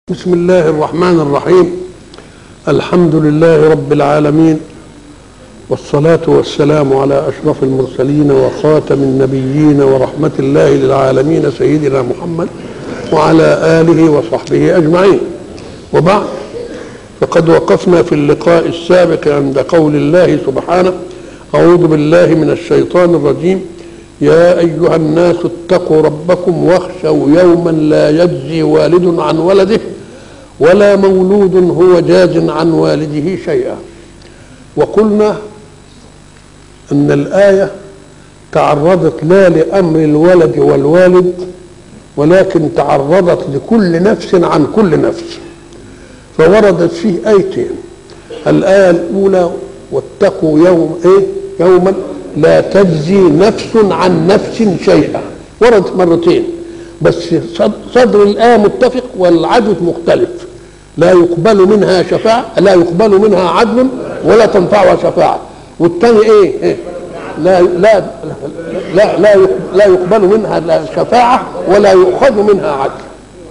بسم الله الرحمن الرحيم الحمد لله رب العالمين والصلاة والسلام على أشرف المرسلين وخاتم النبيين ورحمة الله للعالمين سيدنا محمد وعلى آله وصحبه أجمعين وبعد فقد وقفنا في اللقاء السابق عند قول الله سبحانه أعوذ بالله من الشيطان الرجيم يا أيها الناس اتقوا ربكم واخشوا يوما لا يجزي والد عن ولده ولا مولود هو جاز عن والده شيئا وقلنا ان الايه تعرضت لا لامر الولد والوالد ولكن تعرضت لكل نفس عن كل نفس فوردت فيه ايتين الايه الاولى واتقوا يوم ايه يوما لا تجزي نفس عن نفس شيئا وردت مرتين بس صدر الآية متفق والعدد مختلف لا يقبل منها شفاعة لا يقبل منها عدل ولا تنفعها شفاعة والثاني ايه, إيه؟ لا لا لا لا لا يقبل منها لا شفاعة ولا يؤخذ منها عدل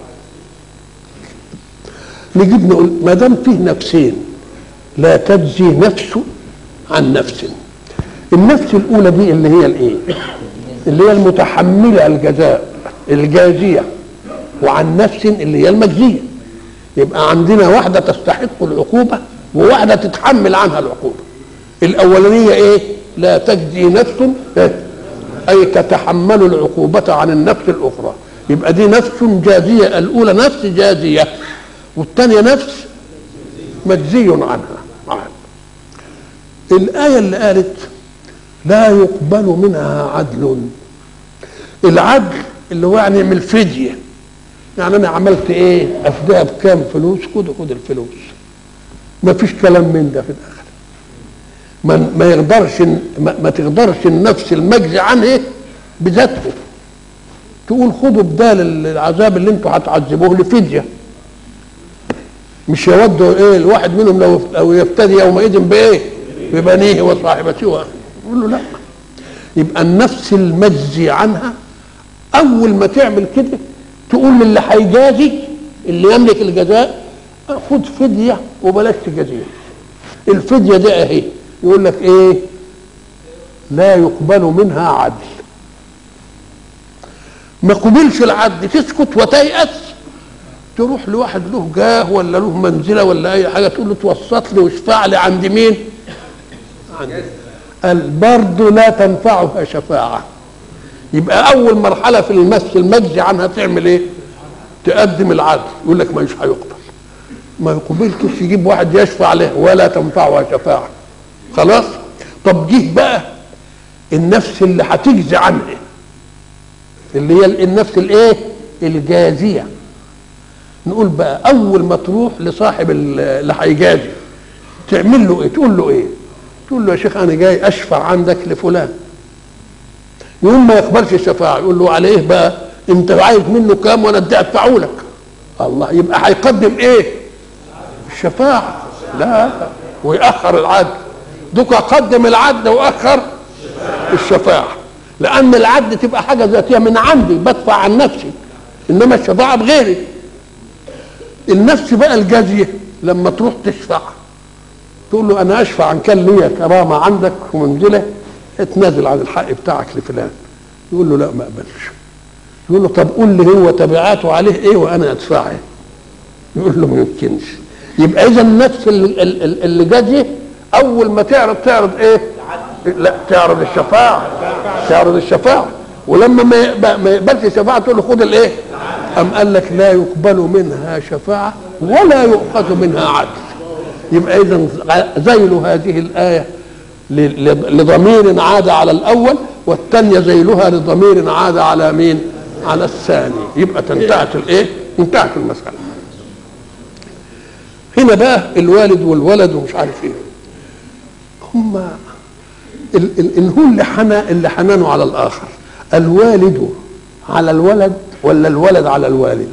نجيب نقول ما دام فيه نفسين لا تجزي نفس عن نفس النفس الأولى دي اللي هي الايه؟ اللي هي المتحملة الجزاء الجازية وعن نفس اللي هي المجزية يبقى عندنا واحدة تستحق العقوبة وواحدة تتحمل عنها العقوبة الأولانية إيه؟ لا تجزي نفس أي تتحمل العقوبة عن النفس الأخرى يبقى دي نفس جازية الأولى نفس جازية والثانية نفس مجزي عنها الآية اللي قالت لا يقبل منها عدل العدل اللي هو يعني من الفدية يعني انا عملت ايه افديها بكام فلوس خد خد الفلوس ما فيش كلام من ده في الاخر ما, ما يقدرش ما, ما تقدرش النفس المجزي عنه بذاته تقول خدوا بدال العذاب اللي انتوا هتعذبوه لفديه مش يودوا ايه الواحد منهم لو لو يفتدي يومئذ بايه ببنيه وصاحبته يقول له لا يبقى النفس المجزي عنها اول ما تعمل كده تقول للي هيجازي اللي يملك الجزاء خد فديه وبلاش تجازيه الفديه دي اهي يقول لك ايه لا يقبل منها عدل ما قبلش العدل تسكت وتيأس تروح لواحد له جاه ولا له منزله ولا اي حاجه تقول له توسط لي واشفع لي عند مين؟ عند قال برضه لا تنفعها شفاعه يبقى اول مرحله في المس المجزي عنها تعمل ايه تقدم العدل يقول لك مش هيقبل ما يقبلتش يجيب واحد يشفع له ولا تنفعها شفاعه خلاص طب جه بقى النفس اللي هتجزي عنها اللي هي النفس الايه الجازيه نقول بقى اول ما تروح لصاحب اللي هيجازي تعمل له ايه تقول له ايه تقول له يا شيخ انا جاي اشفع عندك لفلان يوم ما يقبلش الشفاعة يقول له عليه بقى انت عايز منه كام وانا ادي ادفعه لك الله يبقى هيقدم ايه الشفاعة لا ويأخر العدل دوك قدم العدل واخر الشفاعة لان العدل تبقى حاجة ذاتية من عندي بدفع عن نفسي انما الشفاعة بغيري النفس بقى الجازية لما تروح تشفع تقول له انا اشفع عن كان ليا كرامة عندك ومنزلة اتنازل عن الحق بتاعك لفلان يقول له لا ما اقبلش يقول له طب قول لي هو تبعاته عليه ايه وانا ادفعه يقول له ما يمكنش يبقى اذا النفس اللي, اللي جازيه اول ما تعرض تعرض ايه لا تعرض الشفاعه تعرض الشفاعه ولما ما يقبلش الشفاعه تقول له خد الايه ام قال لك لا يقبل منها شفاعه ولا يؤخذ منها عدل يبقى اذا زيل هذه الايه لضمير عاد على الاول والثانيه ذيلها لضمير عاد على مين على الثاني يبقى انتهت الايه انتهت المساله هنا بقى الوالد والولد ومش عارف ايه هم ان هو اللي حنى اللي حنانه على الاخر الوالد على الولد ولا الولد على الوالد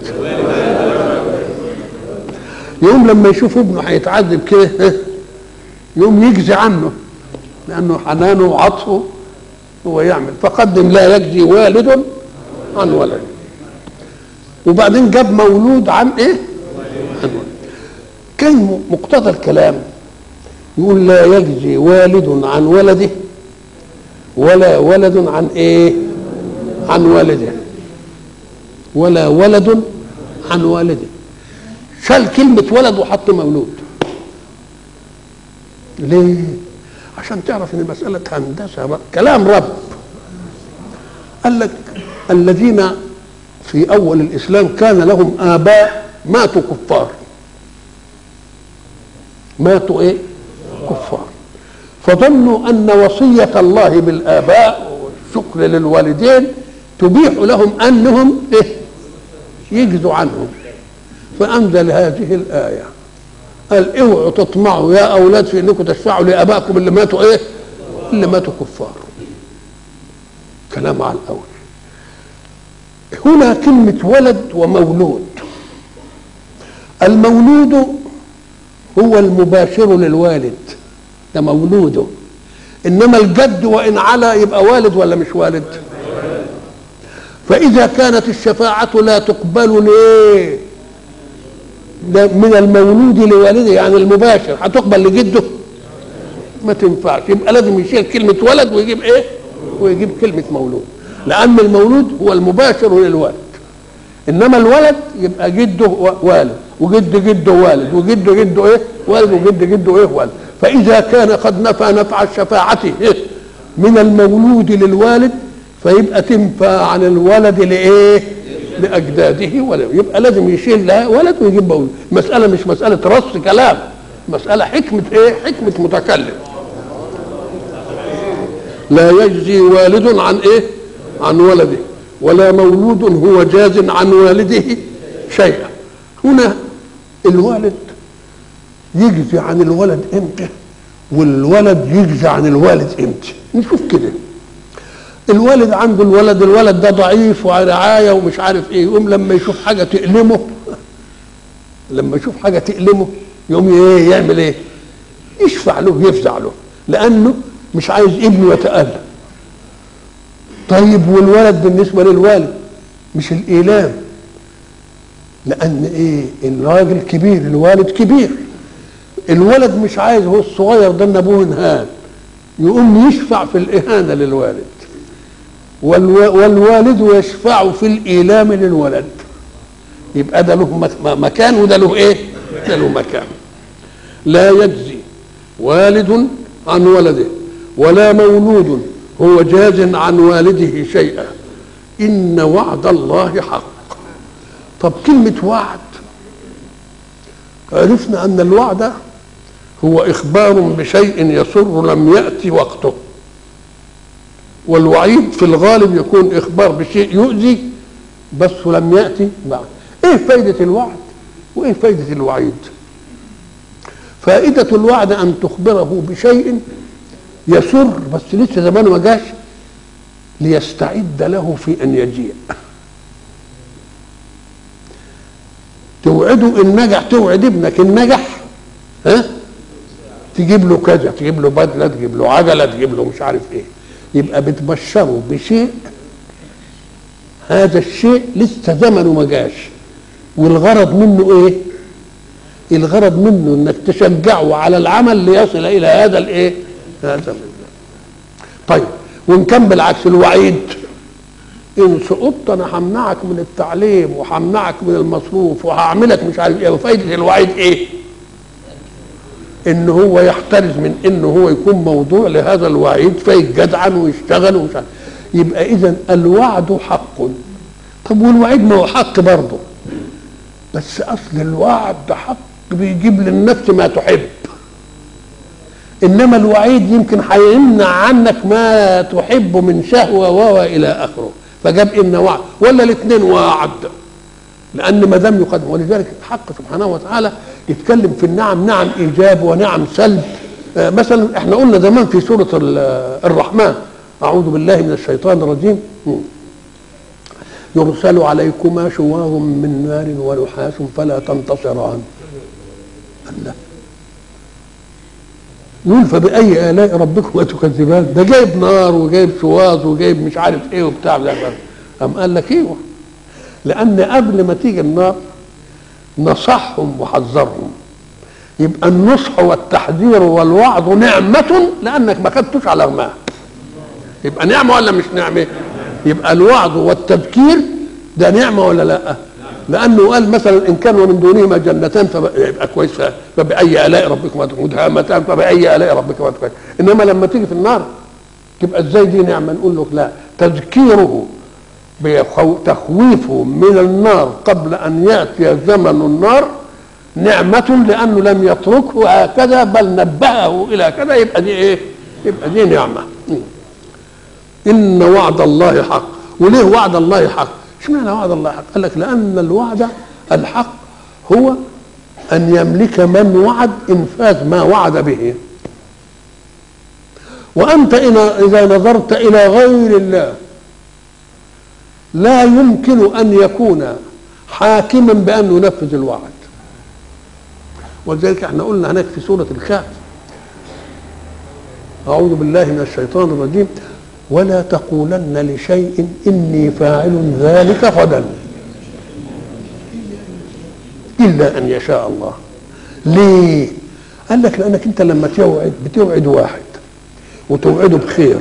يوم لما يشوف ابنه هيتعذب كده يوم يجزي عنه لانه حنانه وعطفه هو يعمل فقدم لا يجزي والد عن ولد وبعدين جاب مولود عن ايه عن ولد كان مقتضى الكلام يقول لا يجزي والد عن ولده ولا ولد عن ايه عن والده ولا ولد عن والده شال كلمة ولد وحط مولود ليه عشان تعرف ان مسألة هندسة بقى. كلام رب قال لك الذين في اول الاسلام كان لهم اباء ماتوا كفار ماتوا ايه كفار فظنوا ان وصيه الله بالاباء والشكر للوالدين تبيح لهم انهم ايه يجزوا عنهم فانزل هذه الايه قال اوعوا تطمعوا يا اولاد في انكم تشفعوا لابائكم اللي ماتوا ايه اللي ماتوا كفار كلام على الاول هنا كلمة ولد ومولود المولود هو المباشر للوالد ده مولوده انما الجد وان علا يبقى والد ولا مش والد فاذا كانت الشفاعة لا تقبل ليه ده من المولود لوالده يعني المباشر هتقبل لجده ما تنفعش يبقى لازم يشيل كلمة ولد ويجيب ايه ويجيب كلمة مولود لأن المولود هو المباشر للوالد إنما الولد يبقى جده والد وجد جده والد وجد جده إيه والد وجد جده إيه والد فإذا كان قد نفى نفع الشفاعة إيه من المولود للوالد فيبقى تنفع عن الولد لإيه لأجداده ولد يبقى لازم يشيل لها ولد ويجيب مولود مسألة مش مسألة رص كلام مسألة حكمة إيه حكمة متكلم لا يجزي والد عن ايه عن ولده ولا مولود هو جاز عن والده شيئا هنا الوالد يجزي عن الولد امتى والولد يجزي عن الوالد امتى نشوف كده الوالد عنده الولد الولد ده ضعيف ورعايه ومش عارف ايه يقوم لما يشوف حاجه تألمه لما يشوف حاجه تألمه يقوم ايه يعمل ايه يشفع له يفزع له لانه مش عايز ابنه يتألم طيب والولد بالنسبة للوالد مش الإيلام لأن إيه الراجل كبير الوالد كبير الولد مش عايز هو الصغير ده إن أبوه انهان يقوم يشفع في الإهانة للوالد والو والوالد يشفع في الإيلام للولد يبقى ده له مكان وده له إيه؟ ده له مكان لا يجزي والد عن ولده ولا مولود هو جاز عن والده شيئا إن وعد الله حق طب كلمة وعد عرفنا أن الوعد هو إخبار بشيء يسر لم يأتي وقته والوعيد في الغالب يكون إخبار بشيء يؤذي بس لم يأتي بعد إيه فايدة الوعد وإيه فايدة الوعيد فائدة الوعد أن تخبره بشيء يسر بس لسه زمانه ما جاش ليستعد له في ان يجيء توعده ان نجح توعد ابنك ان نجح ها تجيب له كذا تجيب له بدله تجيب له عجله تجيب له مش عارف ايه يبقى بتبشره بشيء هذا الشيء لسه زمنه ما جاش والغرض منه ايه الغرض منه انك تشجعه على العمل ليصل الى هذا الايه هذا طيب ونكمل عكس الوعيد ان سقطت انا همنعك من التعليم وهمنعك من المصروف وهعملك مش عارف ايه وفايده الوعيد ايه؟ ان هو يحترز من انه هو يكون موضوع لهذا الوعيد فيتجدعن ويشتغل ومش عارف يبقى اذا الوعد حق طب والوعيد ما هو حق برضه بس اصل الوعد حق بيجيب للنفس ما تحب انما الوعيد يمكن هيمنع عنك ما تحب من شهوه و الى اخره فجاب ان وعد ولا الاثنين وعد لان ما دام يقدم ولذلك الحق سبحانه وتعالى يتكلم في النعم نعم ايجاب ونعم سلب آه مثلا احنا قلنا زمان في سوره الرحمن اعوذ بالله من الشيطان الرجيم يرسل عليكما شواظ من نار ونحاس فلا تنتصران الله يقول فبأي آلاء ربكما تكذبان ده جايب نار وجايب شواظ وجايب مش عارف ايه وبتاع ده أم قال لك ايوه لأن قبل ما تيجي النار نصحهم وحذرهم يبقى النصح والتحذير والوعظ نعمة لأنك ما خدتوش على رماه يبقى نعمة ولا مش نعمة يبقى الوعظ والتذكير ده نعمة ولا لا لأنه قال مثلا إن كانوا من دونهما جنتان فيبقى كويس فبأي آلاء ربكما مدهامتان فبأي آلاء ربكما تكويس إنما لما تيجي في النار تبقى ازاي دي نعمة نقول له لا تذكيره بتخويفه من النار قبل أن يأتي زمن النار نعمة لأنه لم يتركه هكذا بل نبهه إلى كذا يبقى دي إيه؟ يبقى دي نعمة إن وعد الله حق وليه وعد الله حق؟ اشمعنى وعد الله حق؟ قال لك لأن الوعد الحق هو أن يملك من وعد إنفاذ ما وعد به وأنت إذا نظرت إلى غير الله لا يمكن أن يكون حاكما بأن ينفذ الوعد ولذلك احنا قلنا هناك في سورة الكهف أعوذ بالله من الشيطان الرجيم ولا تقولن لشيء إني فاعل ذلك غدا إلا أن يشاء الله ليه؟ قال لك لأنك أنت لما توعد بتوعد واحد وتوعده بخير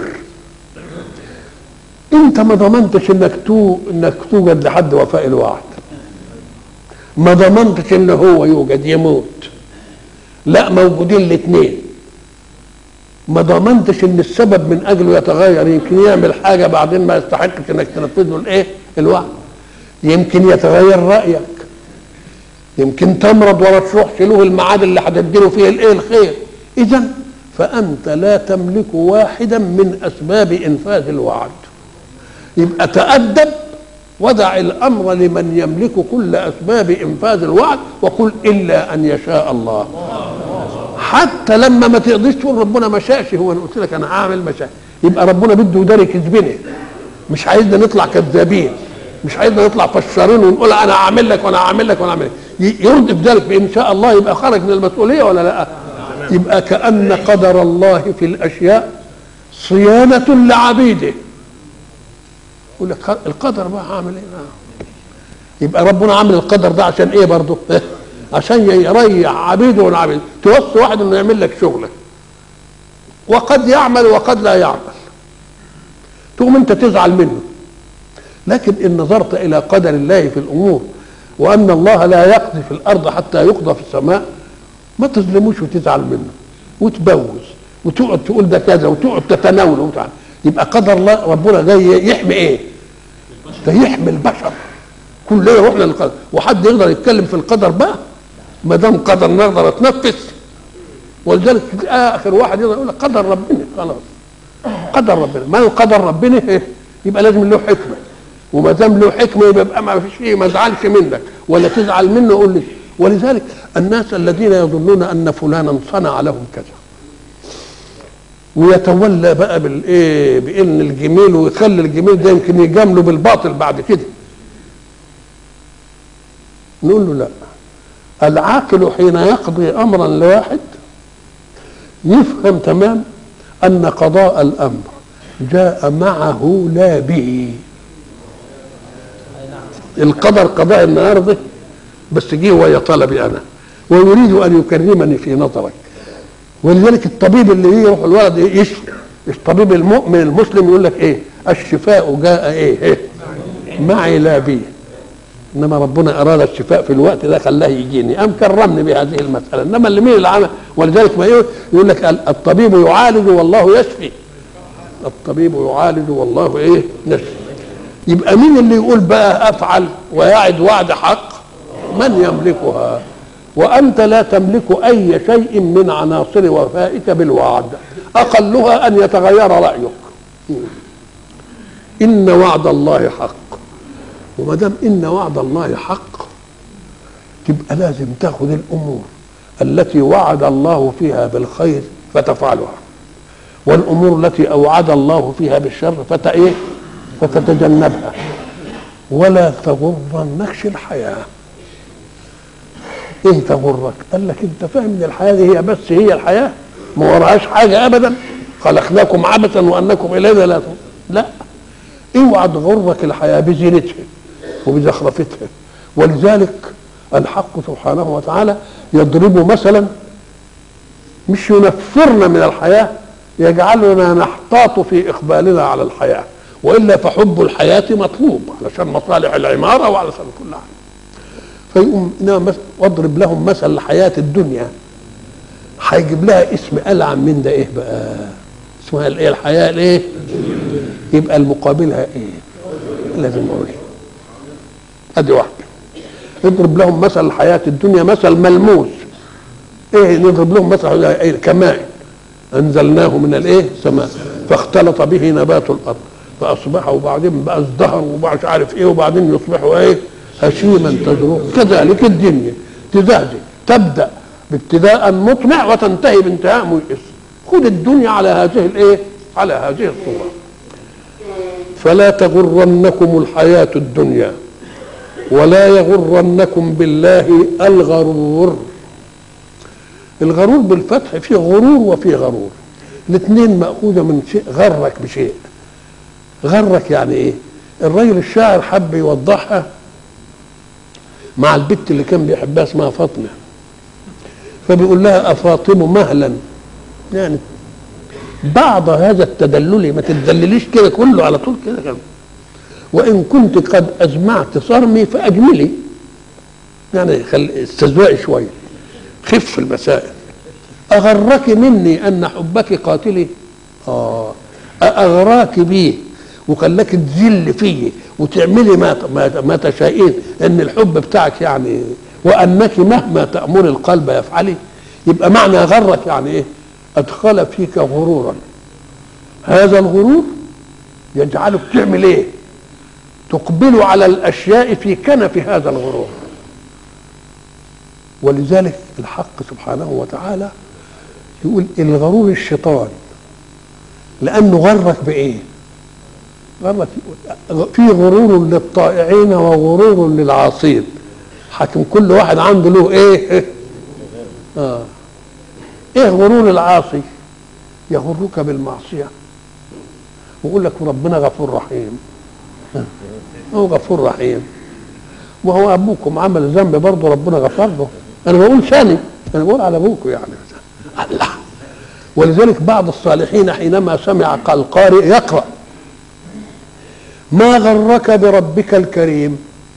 انت ما ضمنتش انك تو انك توجد لحد وفاء الوعد ما ضمنتش ان هو يوجد يموت لا موجودين الاثنين ما ضمنتش ان السبب من اجله يتغير يمكن يعمل حاجه بعدين ما يستحقش انك تنفذ له الايه الوعد يمكن يتغير رايك يمكن تمرض ولا تروحش له الميعاد اللي هتديله فيه الايه الخير اذا فانت لا تملك واحدا من اسباب انفاذ الوعد يبقى تأدب ودع الأمر لمن يملك كل أسباب إنفاذ الوعد وقل إلا أن يشاء الله حتى لما ما تقضيش تقول ربنا ما شاءش هو أنا قلت لك أنا هعمل ما شاء يبقى ربنا بده يداري كذبنا مش عايزنا نطلع كذابين مش عايزنا نطلع فشارين ونقول انا هعمل لك وانا هعمل لك وانا هعمل لك يرد ذلك بان شاء الله يبقى خرج من المسؤوليه ولا لا يبقى كان قدر الله في الاشياء صيانه لعبيده يقول لك القدر بقى هعمل ايه يبقى ربنا عامل القدر ده عشان ايه برضه عشان يريح عبيده والعبيد توصي واحد انه يعمل لك شغلك وقد يعمل وقد لا يعمل تقوم انت تزعل منه لكن ان نظرت الى قدر الله في الامور وان الله لا يقضي في الارض حتى يقضى في السماء ما تظلموش وتزعل منه وتبوز وتقعد تقول ده كذا وتقعد تتناوله وتعمل يبقى قدر الله ربنا جاي يحمي ايه؟ ده يحمي البشر كلنا رحنا للقدر وحد يقدر يتكلم في القدر بقى ما دام قدر نقدر اتنفس ولذلك اخر واحد يقدر يقول لك قدر ربنا خلاص قدر ربنا ما قدر ربنا إيه؟ يبقى لازم له حكمه وما دام له حكمه يبقى ما فيش ايه ما ازعلش منك ولا تزعل منه يقول لي ولذلك الناس الذين يظنون ان فلانا صنع لهم كذا ويتولى بقى بالايه بان الجميل ويخلي الجميل ده يمكن يجامله بالباطل بعد كده نقول له لا العاقل حين يقضي امرا لواحد يفهم تمام ان قضاء الامر جاء معه لا به القدر قضاء النهارده بس جه ويا طلبي انا ويريد ان يكرمني في نظرك ولذلك الطبيب اللي يروح الولد يشفي الطبيب المؤمن المسلم يقول لك ايه الشفاء جاء ايه, إيه؟ معي لا بي انما ربنا اراد الشفاء في الوقت ده خلاه يجيني ام كرمني بهذه المساله انما اللي مين اللي عمل ولذلك ما يقول لك الطبيب يعالج والله يشفي الطبيب يعالج والله ايه يشفي يبقى مين اللي يقول بقى افعل ويعد وعد حق من يملكها وانت لا تملك اي شيء من عناصر وفائك بالوعد اقلها ان يتغير رايك ان وعد الله حق وما دام ان وعد الله حق تبقى لازم تاخذ الامور التي وعد الله فيها بالخير فتفعلها والامور التي اوعد الله فيها بالشر فت ايه فتتجنبها ولا تغرنكش الحياه ايه تغرك قال لك انت فاهم ان الحياه دي هي بس هي الحياه ما وراهاش حاجه ابدا خلقناكم عبثا وانكم الينا لا لا اوعى تغرك الحياه بزينتها وبزخرفتها ولذلك الحق سبحانه وتعالى يضرب مثلا مش ينفرنا من الحياة يجعلنا نحتاط في إقبالنا على الحياة وإلا فحب الحياة مطلوب علشان مصالح العمارة وعلشان كل حاجة فيقوم إنما واضرب لهم مثل الحياة الدنيا هيجيب لها اسم ألعن من ده إيه بقى اسمها الإيه الحياة الإيه يبقى المقابلها إيه لازم أقول أدي واحدة اضرب لهم مثل الحياة الدنيا مثل ملموس ايه نضرب لهم مثل إيه؟ كماء انزلناه من الايه سماء فاختلط به نبات الارض فاصبحوا وبعدين بقى ازدهر وبقى مش عارف ايه وبعدين يصبحوا ايه هشيما تذروه كذلك الدنيا تزهزه تبدا بابتداء مطمع وتنتهي بانتهاء ميئس خذ الدنيا على هذه الايه على هذه الصوره فلا تغرنكم الحياه الدنيا ولا يغرنكم بالله الغرور الغرور بالفتح فيه غرور وفيه غرور الاثنين مأخوذة من شيء غرك بشيء غرك يعني ايه الراجل الشاعر حب يوضحها مع البت اللي كان بيحبها اسمها فاطمة فبيقول لها أفاطم مهلا يعني بعض هذا التدلل ما تدلليش كده كله على طول كده كده وإن كنت قد أجمعت صرمي فأجملي يعني خل... استزوائي شوية خف المسائل أغرك مني أن حبك قاتلي آه أغراك بيه وخلاك تذل فيه وتعملي ما ما, ما تشائين ان الحب بتاعك يعني وانك مهما تامر القلب يفعلي يبقى معنى غرك يعني ايه؟ ادخل فيك غرورا هذا الغرور يجعلك تعمل ايه؟ تقبل على الاشياء في كنف هذا الغرور ولذلك الحق سبحانه وتعالى يقول الغرور الشيطان لانه غرك بايه غرك في غرور للطائعين وغرور للعاصين حكم كل واحد عنده له ايه آه. ايه غرور العاصي يغرك بالمعصيه ويقول لك ربنا غفور رحيم هو غفور رحيم وهو ابوكم عمل ذنب برضه ربنا غفر له انا بقول ثاني انا بقول على ابوكم يعني الله ولذلك بعض الصالحين حينما سمع القارئ يقرا ما غرك بربك الكريم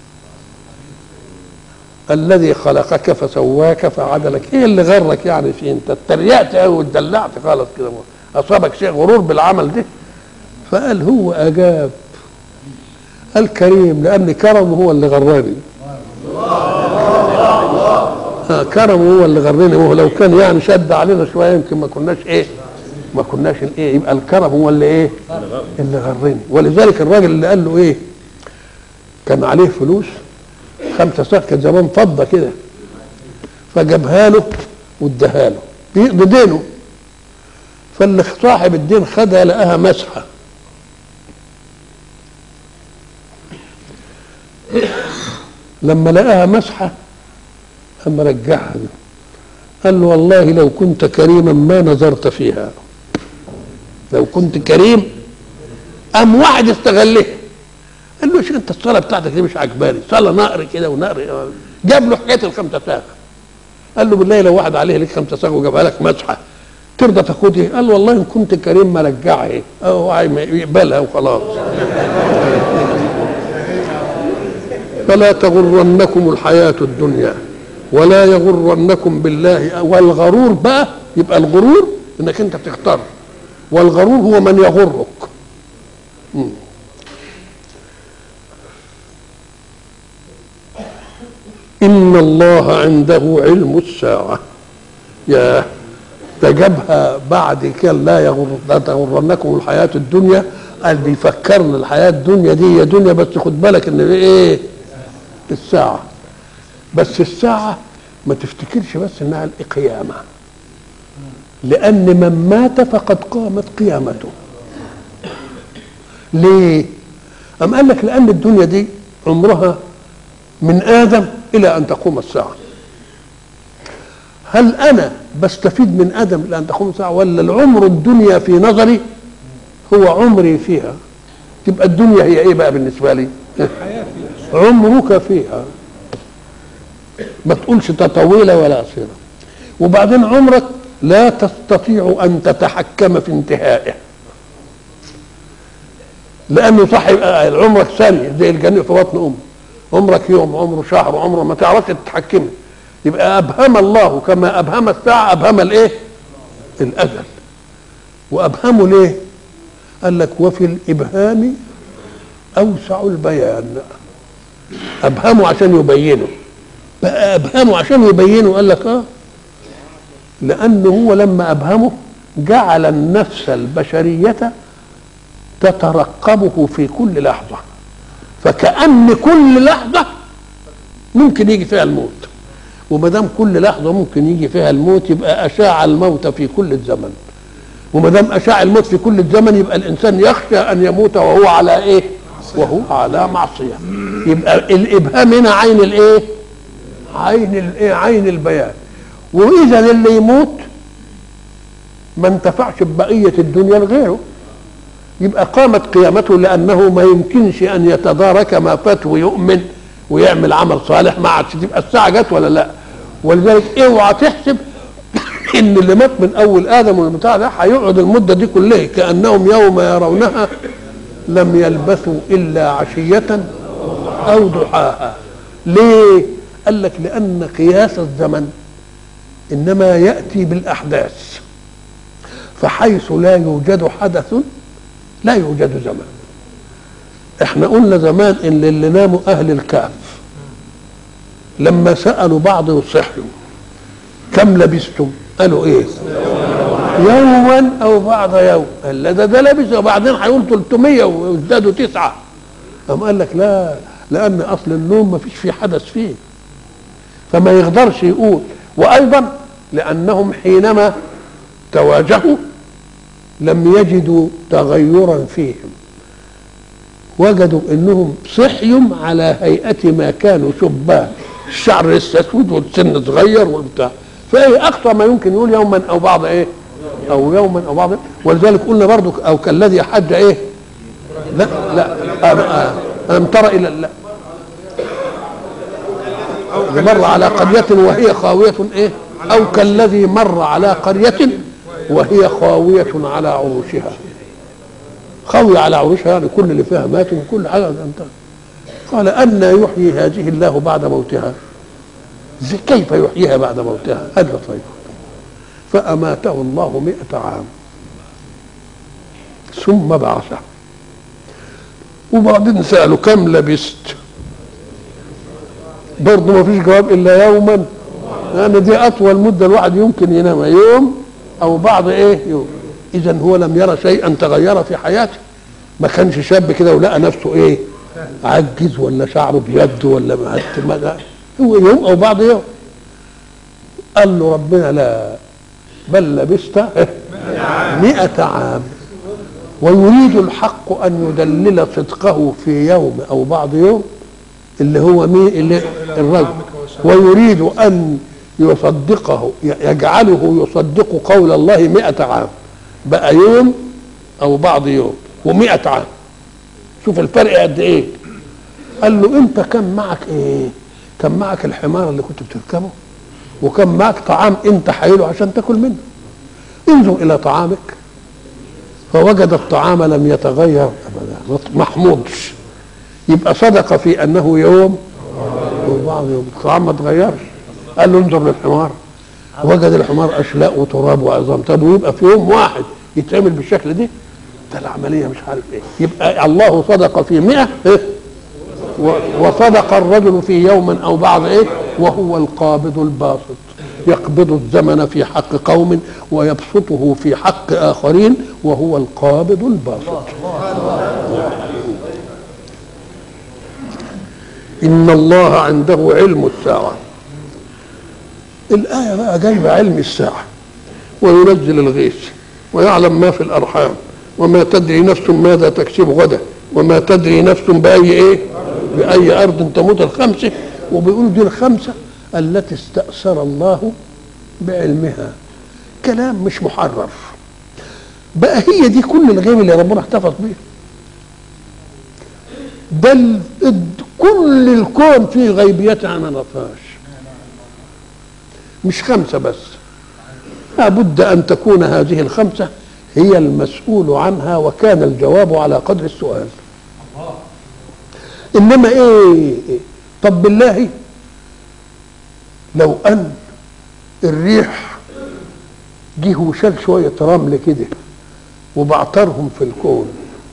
الذي خلقك فسواك فعدلك ايه اللي غرك يعني في انت اتريقت قوي واتدلعت خالص كده اصابك شيء غرور بالعمل ده فقال هو اجاب الكريم لان كرمه هو اللي غراني آه كرمه هو اللي غرني وهو لو كان يعني شد علينا شويه يمكن ما كناش ايه ما كناش الايه يبقى الكرم هو اللي ايه اللي غرني ولذلك الراجل اللي قال له ايه كان عليه فلوس خمسة ساق كان زمان فضة كده فجابها له واداها له بيقضي دينه فاللي صاحب الدين خدها لقاها مسحه لما لقاها مسحه أما رجعها له قال له والله لو كنت كريما ما نظرت فيها لو كنت كريم قام واحد استغلها قال له شيخ انت الصلاه بتاعتك دي مش عجباني صلاه نقر كده ونقر جاب له حكايه الخمسه ساق قال له بالله لو واحد عليه لك خمسه ساق وجابها لك مسحه ترضى تاخدها قال والله ان كنت كريم ما رجعها او يقبلها وخلاص فلا تغرنكم الحياه الدنيا ولا يغرنكم بالله والغرور بقى يبقى الغرور انك انت بتختار والغرور هو من يغرك مم. ان الله عنده علم الساعه يا ده جابها بعد كده لا يغر لا تغرنكم الحياه الدنيا قال بيفكرنا الحياه الدنيا دي يا دنيا بس خد بالك ان ايه الساعه بس الساعة ما تفتكرش بس انها القيامة لأن من مات فقد قامت قيامته ليه؟ أم قال لك لأن الدنيا دي عمرها من آدم إلى أن تقوم الساعة هل أنا بستفيد من آدم إلى أن تقوم الساعة ولا العمر الدنيا في نظري هو عمري فيها تبقى الدنيا هي إيه بقى بالنسبة لي عمرك فيها ما تقولش طويله ولا قصيره وبعدين عمرك لا تستطيع ان تتحكم في انتهائه لانه صح يبقى عمرك ثانيه زي الجنين في بطن امه عمرك يوم عمره شهر عمره ما تعرفش تتحكمه يبقى ابهم الله كما ابهم الساعه ابهم الايه الازل وابهمه ليه قال لك وفي الابهام اوسع البيان ابهمه عشان يبينه بقى ابهمه عشان يبينه قال لك اه لانه هو لما ابهمه جعل النفس البشريه تترقبه في كل لحظه فكأن كل لحظة ممكن يجي فيها الموت وما دام كل لحظة ممكن يجي فيها الموت يبقى أشاع الموت في كل الزمن وما دام أشاع الموت في كل الزمن يبقى الإنسان يخشى أن يموت وهو على إيه؟ وهو على معصية يبقى الإبهام هنا عين الإيه؟ عين الإيه؟ عين البيان وإذا اللي يموت ما انتفعش ببقية الدنيا لغيره يبقى قامت قيامته لانه ما يمكنش ان يتدارك ما فات ويؤمن ويعمل عمل صالح ما عادش تبقى الساعه جت ولا لا ولذلك اوعى تحسب ان اللي مات من اول ادم والبتاع ده هيقعد المده دي كلها كانهم يوم يرونها لم يلبثوا الا عشيه او ضحاها ليه قال لك لان قياس الزمن انما ياتي بالاحداث فحيث لا يوجد حدث لا يوجد زمان احنا قلنا زمان ان اللي ناموا اهل الكهف لما سالوا بعض وصحوا كم لبستم قالوا ايه يوما او بعض يوم قال لا ده ده لبس وبعدين هيقول 300 وازدادوا تسعه قام قال لك لا لان اصل النوم ما فيش فيه حدث فيه فما يقدرش يقول وايضا لانهم حينما تواجهوا لم يجدوا تغيرا فيهم وجدوا انهم صحيوا على هيئه ما كانوا شبان الشعر لسه اسود والسن صغير والبتاع فايه اقصى ما يمكن يقول يوما او بعض ايه او يوما او بعض ولذلك قلنا برضو او كالذي حج ايه لا لا الم ترى الى لا مر على قرية وهي خاوية ايه او كالذي مر على قرية وهي خاوية على عروشها خاوية على عروشها يعني كل اللي فيها ماتوا وكل حاجة انتهت قال أن يحيي هذه الله بعد موتها زي كيف يحييها بعد موتها هذا طيب فأماته الله مئة عام ثم بعثه وبعدين سألوا كم لبست برضه ما فيش جواب إلا يوما لأن يعني دي أطول مدة الواحد يمكن ينام يوم او بعض ايه يوم اذا هو لم يرى شيئا تغير في حياته ما كانش شاب كده ولقى نفسه ايه عجز ولا شعره بيد ولا ما هو يوم او بعض يوم قال له ربنا لا بل لبست مئة عام ويريد الحق أن يدلل صدقه في يوم أو بعض يوم اللي هو مين اللي الرجل ويريد أن يصدقه يجعله يصدق قول الله مئة عام بقى يوم أو بعض يوم ومئة عام شوف الفرق قد إيه قال له أنت كان معك إيه كان معك الحمار اللي كنت بتركبه وكان معك طعام أنت حايله عشان تاكل منه انظر إلى طعامك فوجد الطعام لم يتغير أبدا ما حمضش يبقى صدق في أنه يوم وبعض يوم الطعام ما تغيرش قال له انظر للحمار وجد الحمار اشلاء وتراب وعظام طب ويبقى في يوم واحد يتعمل بالشكل ده ده العمليه مش عارف ايه يبقى الله صدق في مئة إيه؟ وصدق الرجل في يوم او بعض ايه وهو القابض الباسط يقبض الزمن في حق قوم ويبسطه في حق اخرين وهو القابض الباسط ان الله عنده علم الساعه الآية بقى جايبة علم الساعة وينزل الغيث ويعلم ما في الأرحام وما تدري نفس ماذا تكسب غدا وما تدري نفس بأي إيه بأي أرض تموت الخمسة وبيقولوا دي الخمسة التي استأثر الله بعلمها كلام مش محرر بقى هي دي كل الغيب اللي ربنا احتفظ بيه بل كل الكون فيه غيبيات ما نعرفهاش مش خمسة بس لابد أن تكون هذه الخمسة هي المسؤول عنها وكان الجواب على قدر السؤال إنما إيه طب بالله لو أن الريح جه وشال شوية رمل كده وبعترهم في الكون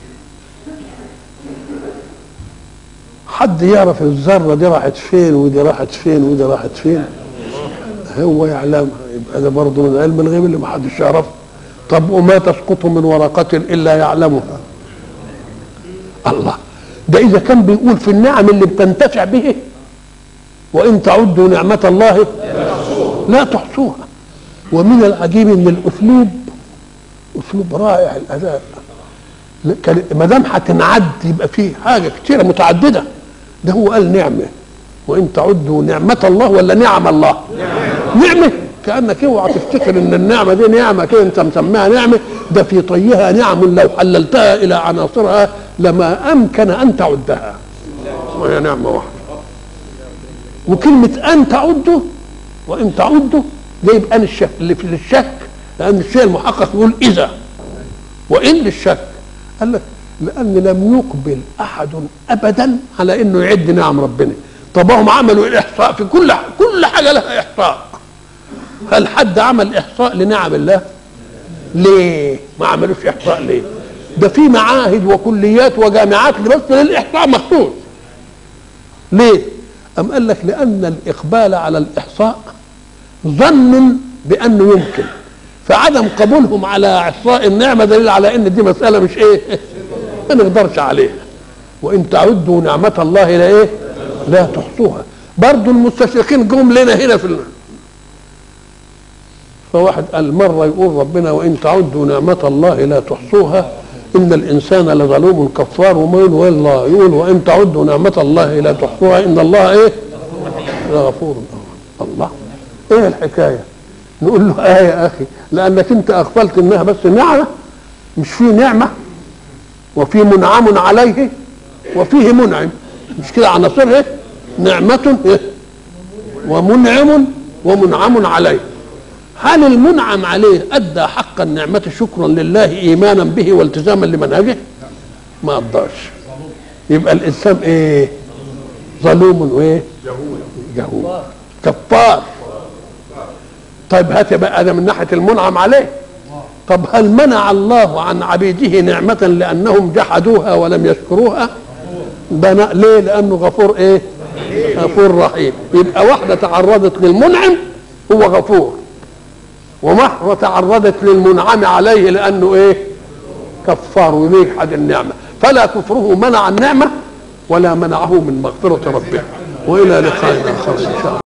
حد يعرف الذرة دي راحت فين ودي راحت فين ودي راحت فين هو يعلمها يبقى ده برضه من علم الغيب اللي ما حدش يعرفه طب وما تسقط من ورقة إلا يعلمها الله ده إذا كان بيقول في النعم اللي بتنتفع به وإن تعدوا نعمة الله لا تحصوها ومن العجيب ان الاسلوب اسلوب رائع الاداء ما دام هتنعد يبقى فيه حاجه كتيره متعدده ده هو قال نعمه وان تعدوا نعمه الله ولا نعم الله نعمه كانك اوعى تفتكر ان النعمه دي نعمه كده انت مسميها نعمه ده في طيها نعم لو حللتها الى عناصرها لما امكن ان تعدها وهي نعمه واحده وكلمه ان تعدوا وان تعدوا ده يبقى الشك اللي في الشك لان الشيء المحقق يقول اذا وان للشك قال لك لان لم يقبل احد ابدا على انه يعد نعم ربنا طب هم عملوا الاحصاء في كل كل حاجه لها احصاء هل حد عمل احصاء لنعم الله ليه ما عملوش احصاء ليه ده في معاهد وكليات وجامعات بس للاحصاء مخصوص ليه ام قال لك لان الاقبال على الاحصاء ظن بانه يمكن فعدم قبولهم على احصاء النعمه دليل على ان دي مساله مش ايه ما نقدرش عليها وان تعدوا نعمه الله لا ايه لا تحصوها برضو المستشرقين جم لنا هنا في النعمة. فواحد قال مرة يقول ربنا وإن تعدوا نعمة الله لا تحصوها إن الإنسان لظلوم كفار وما يقول والله يقول وإن تعدوا نعمة الله لا تحصوها إن الله إيه لغفور الله ايه الحكايه نقول له اه يا اخي لانك انت اغفلت انها بس نعمه مش في نعمه وفي منعم عليه وفيه منعم مش كده عناصره نعمة إيه؟ ومنعم ومنعم عليه هل المنعم عليه ادى حق النعمة شكرا لله ايمانا به والتزاما لمنهجه؟ ما اداش يبقى الانسان ايه؟ ظلوم وايه؟ جهول كفار طيب هات بقى هذا من ناحيه المنعم عليه طب هل منع الله عن عبيده نعمة لأنهم جحدوها ولم يشكروها؟ ده ليه؟ لأنه غفور إيه؟ غفور رحيم، يبقى واحدة تعرضت للمنعم هو غفور. ومحرة تعرضت للمنعم عليه لأنه إيه؟ كفار ويجحد النعمة، فلا كفره منع النعمة ولا منعه من مغفرة ربه. وإلى لقاء آخر إن شاء الله.